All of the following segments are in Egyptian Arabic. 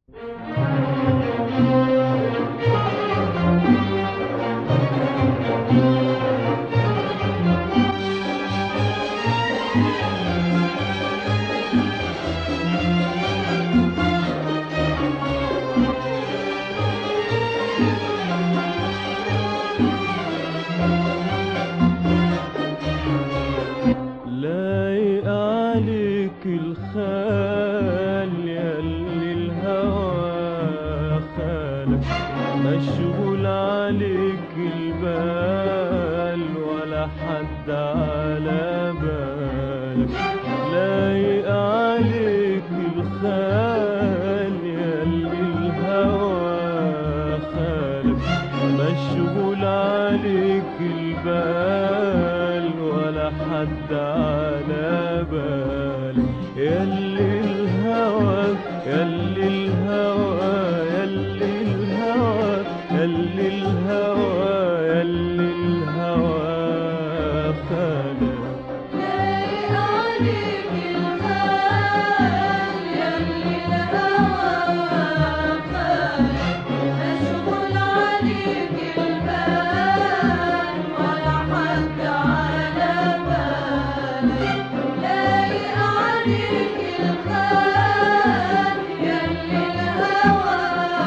لايق عليك الخال ياللي الهوى خالك مشغول عليك البال ولا حد على بالك لايق عليك الخال ياللي الهوى خالك مشغول عليك البال ولا حد على بالك ياللي الهوى ياللي الهوى ياللي الهوى ياللي الهوى ياللي الهوى خالك لايق عليك الخال ياللي الهوى خالك مشغول عليك البال ولا حد على بالك لايق عليك الخال ياللي الهوى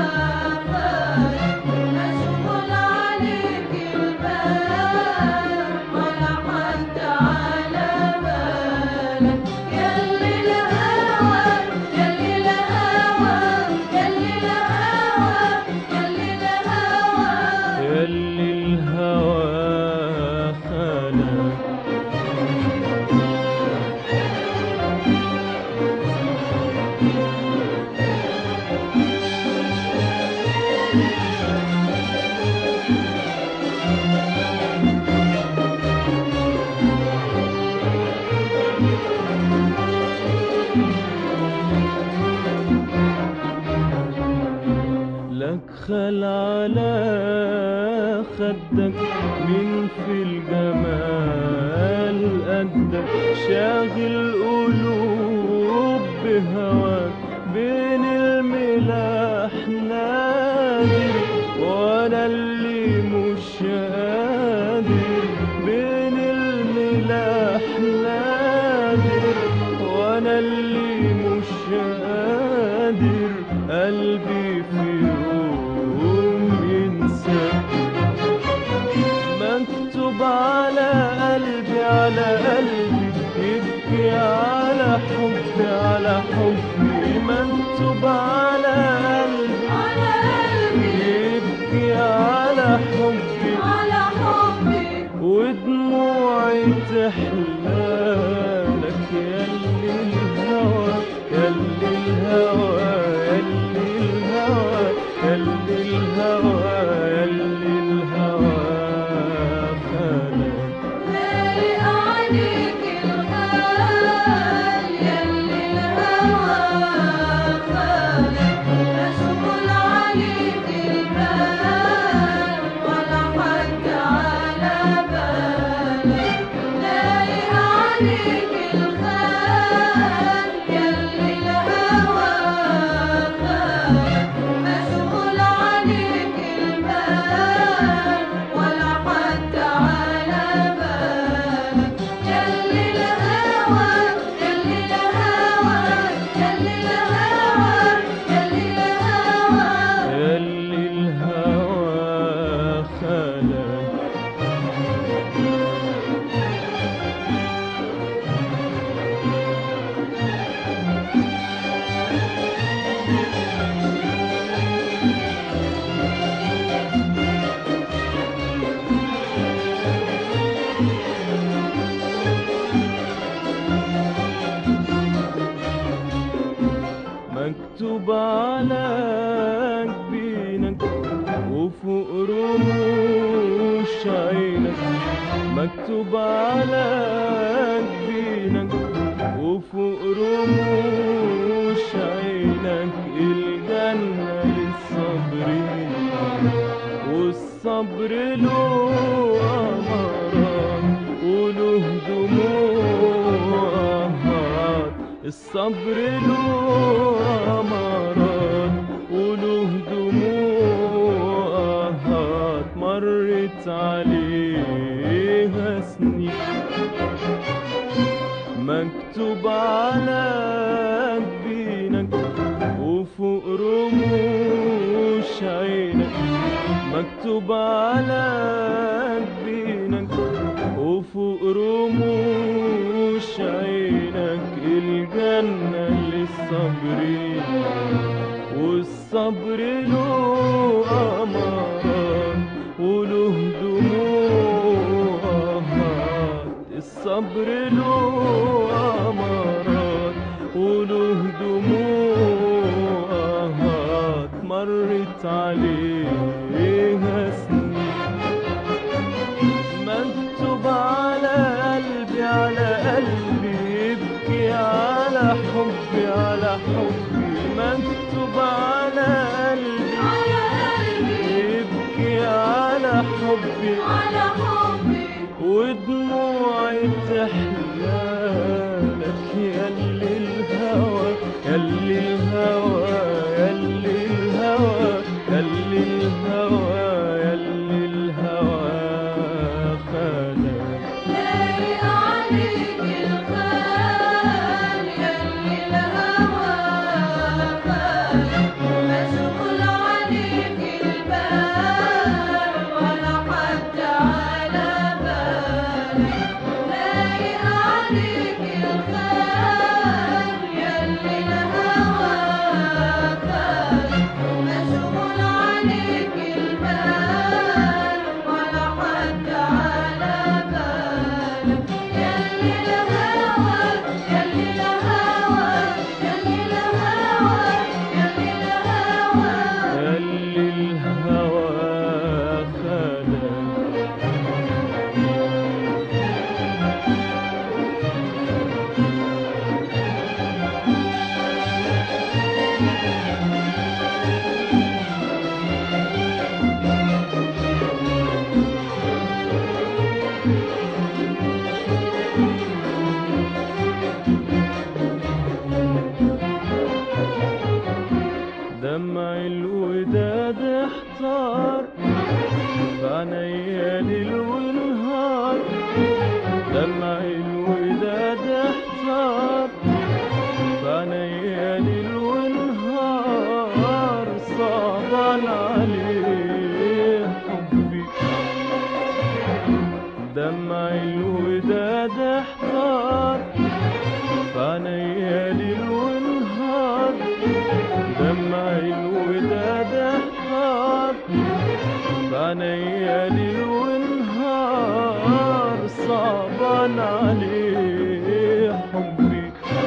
خالك مشغول عليك البال ولا حد على بالك ياللي الهوى ياللي الهوى ياللي الهوى ياللي الهوى ياللي الهوى خانك لك خل على خدك من في الجمال قدك شاغل قلوب بهواك بين الملاح نادر وانا اللي مش قادر بين الملاح نادر وانا اللي مش قادر قلبي في يوم ينسى مكتوب على قلبي على قلبي يبكي على حبي على حبي مكتوب على قلبي على قلبي يبكي على حبي على حبي ودموعي تحلالك ياللي الهوى ياللي الهوى ياللي الهوى ياللي الهوى ياللي الهوى خانك لايق عليك الخال ياللي الهوى خالك مشغول عليك البال ولا حد على بالك لايق عليك الخال ياللي الهوى خالك مشغول عليك البال ولا حد على بالك ياللي الهوى ياللي الهوى ياللي الهوى ياللي الهوى ياللي الهوى خانك مكتوب على جبينك وفوق رموش عينك مكتوب على جبينك وفوق رموش عينك الجنة للصابرين والصبر له أمارات وله دموع الصبر له أمارات مكتوب على جبينك وفوق رموش عينك الجنة للصابرين والصبر له أمارات وله دموعات الصبر له أمارات وله دموعات مرت عليها سنين مكتوب على قلبي على قلبي يبكي على حبي على حبي مكتوب على قلبي على قلبي يبكي على حبي على حبي ودموعي تحلالك ياللي الهوى ياللي الهوى ياللي الهوى ياللي الهوى ياللي الهوى خانك لايق عليك الخال ياللي الهوى خالك مشغول عليك البال ولا حد على بالك لايق عليك الخال ياللي الهوى خالك مشغول عليك البال ولا حد على بالك ياللي الهوى ياللي الهوى ياللي الهوى ياللي الهوى ياللي الهوى خانك دمع الوداد احتار بعينيا ليل ونهار دمع الوداد احتار بعينيا ليل ونهار صعبان عليه حبي دمع الوداد احتار بعينيا ليل ونهار دمع الوداد احتار بعينيا ليل ونهار صعبان عليه حبي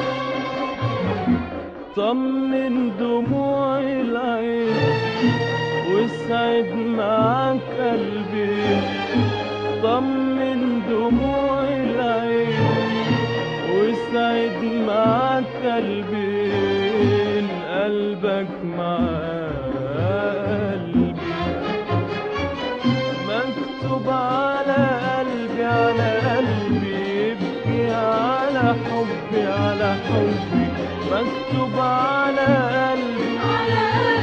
طمن دموع العين واسعد معاك قلبي طمن دموع العين واسعد معاك قلبي إن قلبك مع قلبي مكتوب على قلبي على قلبي يبكي على حبي على حبي مكتوب على قلبي على